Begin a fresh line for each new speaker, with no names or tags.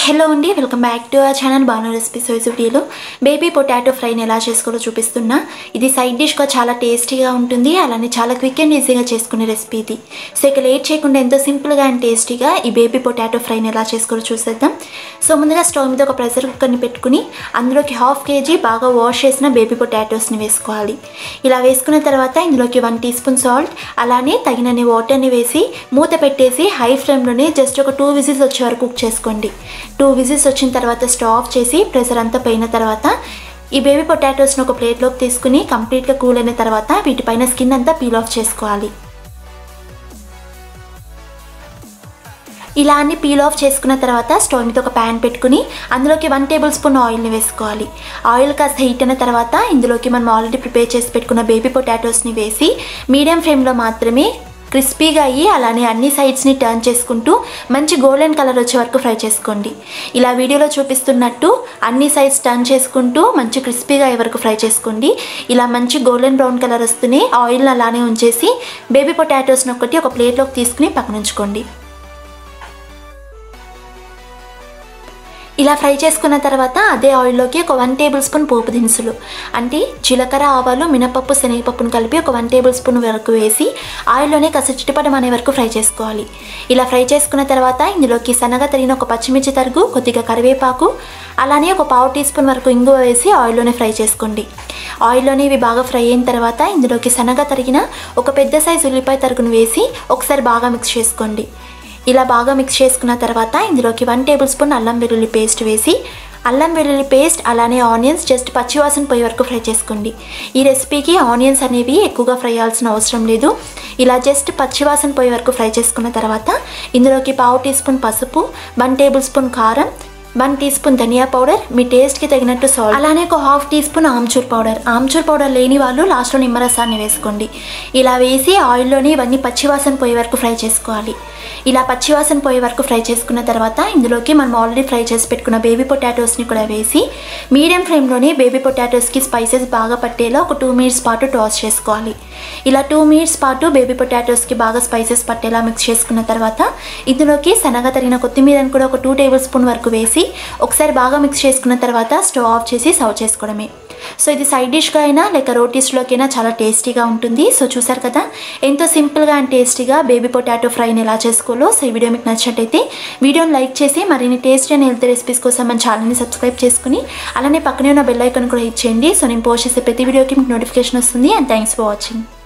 hello అండి welcome back to our channel Banu recipes wise వీడియోలో baby potato ఫ్రైని ఎలా చేసుకోవాలో చూపిస్తున్నా ఇది సైడ్ డిష్గా చాలా టేస్టీగా ఉంటుంది అలానే చాలా క్విక్ అండ్ ఈజీగా చేసుకునే రెసిపీ ఇది సో ఇక లేట్ చేయకుండా ఎంతో సింపుల్గా అండ్ టేస్టీగా ఈ బేబీ పొటాటో ఫ్రైని ఎలా చేసుకోవాలో చూసేద్దాం సో ముందుగా స్టవ్ మీద ఒక ప్రెషర్ కుక్కర్ని పెట్టుకుని అందులోకి హాఫ్ కేజీ బాగా వాష్ చేసిన బేబీ పొటాటోస్ని వేసుకోవాలి ఇలా వేసుకున్న తర్వాత ఇందులోకి వన్ టీ స్పూన్ సాల్ట్ అలానే తగినన్ని వాటర్ని వేసి మూత పెట్టేసి హై ఫ్లేమ్లోనే జస్ట్ ఒక టూ విజిల్స్ వచ్చే వరకు కుక్ చేసుకోండి టూ విజిల్స్ వచ్చిన తర్వాత స్టవ్ ఆఫ్ చేసి ప్రెషర్ అంతా పోయిన తర్వాత ఈ బేబీ పొటాటోస్ని ఒక ప్లేట్లోకి తీసుకుని కంప్లీట్గా కూల్ అయిన తర్వాత వీటిపైన స్కిన్ అంతా పీల్ ఆఫ్ చేసుకోవాలి ఇలా అన్ని పీల్ ఆఫ్ చేసుకున్న తర్వాత స్టవ్ మీద ఒక ప్యాన్ పెట్టుకుని అందులోకి వన్ టేబుల్ స్పూన్ ఆయిల్ని వేసుకోవాలి ఆయిల్ కాస్త హీట్ అయిన తర్వాత ఇందులోకి మనం ఆల్రెడీ ప్రిపేర్ చేసి పెట్టుకున్న బేబీ పొటాటోస్ని వేసి మీడియం ఫ్లేమ్లో మాత్రమే క్రిస్పీగా అయ్యి అలానే అన్ని సైడ్స్ని టర్న్ చేసుకుంటూ మంచి గోల్డెన్ కలర్ వచ్చే వరకు ఫ్రై చేసుకోండి ఇలా వీడియోలో చూపిస్తున్నట్టు అన్ని సైడ్స్ టర్న్ చేసుకుంటూ మంచి క్రిస్పీగా అయ్యే వరకు ఫ్రై చేసుకోండి ఇలా మంచి గోల్డెన్ బ్రౌన్ కలర్ వస్తూనే ఆయిల్ని అలానే ఉంచేసి బేబీ పొటాటోస్ని ఒకటి ఒక ప్లేట్లోకి తీసుకుని పక్కన ఉంచుకోండి ఇలా ఫ్రై చేసుకున్న తర్వాత అదే ఆయిల్లోకి ఒక వన్ టేబుల్ స్పూన్ పోపు దినుసులు అంటే జీలకర్ర ఆవాలు మినపప్పు శనగపప్పును కలిపి ఒక వన్ టేబుల్ స్పూన్ వరకు వేసి ఆయిల్లోనే కాస్త చిటిపటం అనే వరకు ఫ్రై చేసుకోవాలి ఇలా ఫ్రై చేసుకున్న తర్వాత ఇందులోకి సన్నగా తరిగిన ఒక పచ్చిమిర్చి తరుగు కొద్దిగా కరివేపాకు అలానే ఒక పావు టీ స్పూన్ వరకు ఇంగువ వేసి ఆయిల్లోనే ఫ్రై చేసుకోండి ఆయిల్లోనే ఇవి బాగా ఫ్రై అయిన తర్వాత ఇందులోకి సన్నగా తరిగిన ఒక పెద్ద సైజు ఉల్లిపాయ తరుగును వేసి ఒకసారి బాగా మిక్స్ చేసుకోండి ఇలా బాగా మిక్స్ చేసుకున్న తర్వాత ఇందులోకి వన్ టేబుల్ స్పూన్ అల్లం వెల్లుల్లి పేస్ట్ వేసి అల్లం వెల్లుల్లి పేస్ట్ అలానే ఆనియన్స్ జస్ట్ పచ్చివాసన పోయే వరకు ఫ్రై చేసుకోండి ఈ రెసిపీకి ఆనియన్స్ అనేవి ఎక్కువగా ఫ్రై అవ్వాల్సిన అవసరం లేదు ఇలా జస్ట్ పచ్చివాసన పోయే వరకు ఫ్రై చేసుకున్న తర్వాత ఇందులోకి పావు టీ స్పూన్ పసుపు వన్ టేబుల్ స్పూన్ కారం వన్ టీ స్పూన్ ధనియా పౌడర్ మీ టేస్ట్కి తగినట్టు సాల్ట్ అలానే ఒక హాఫ్ టీ స్పూన్ ఆమ్చూర్ పౌడర్ ఆమ్చూర్ పౌడర్ లేని వాళ్ళు లాస్ట్లో నిమ్మరసాన్ని వేసుకోండి ఇలా వేసి ఆయిల్లోని ఇవన్నీ పచ్చివాసన పోయే వరకు ఫ్రై చేసుకోవాలి ఇలా పచ్చివాసన పోయే వరకు ఫ్రై చేసుకున్న తర్వాత ఇందులోకి మనం ఆల్రెడీ ఫ్రై చేసి పెట్టుకున్న బేబీ పొటాటోస్ని కూడా వేసి మీడియం ఫ్లేమ్లోనే బేబీ పొటాటోస్కి స్పైసెస్ బాగా పట్టేలా ఒక టూ మినిట్స్ పాటు టాస్ చేసుకోవాలి ఇలా టూ మినిట్స్ పాటు బేబీ పొటాటోస్కి బాగా స్పైసెస్ పట్టేలా మిక్స్ చేసుకున్న తర్వాత ఇందులోకి సన్నగా తరిగిన కొత్తిమీరని కూడా ఒక టూ టేబుల్ స్పూన్ వరకు వేసి ఒకసారి బాగా మిక్స్ చేసుకున్న తర్వాత స్టవ్ ఆఫ్ చేసి సర్వ్ చేసుకోవడమే సో ఇది సైడ్ డిష్గా అయినా లేక రోటీస్లోకైనా చాలా టేస్టీగా ఉంటుంది సో చూసారు కదా ఎంతో సింపుల్గా అండ్ టేస్టీగా బేబీ పొటాటో ఫ్రైని ఎలా చేసుకోవాలో సో ఈ వీడియో మీకు నచ్చినట్టయితే వీడియోని లైక్ చేసి మరిన్ని టేస్టీ అండ్ హెల్త్ రెసిపీస్ కోసం మన ఛానల్ని సబ్స్క్రైబ్ చేసుకుని అలానే పక్కనే ఉన్న బెల్ ఐకాన్ కూడా ఇచ్చేయండి సో నేను పోస్ట్ చేసే ప్రతి వీడియోకి మీకు నోటిఫికేషన్ వస్తుంది అండ్ థ్యాంక్స్ ఫర్ వాచింగ్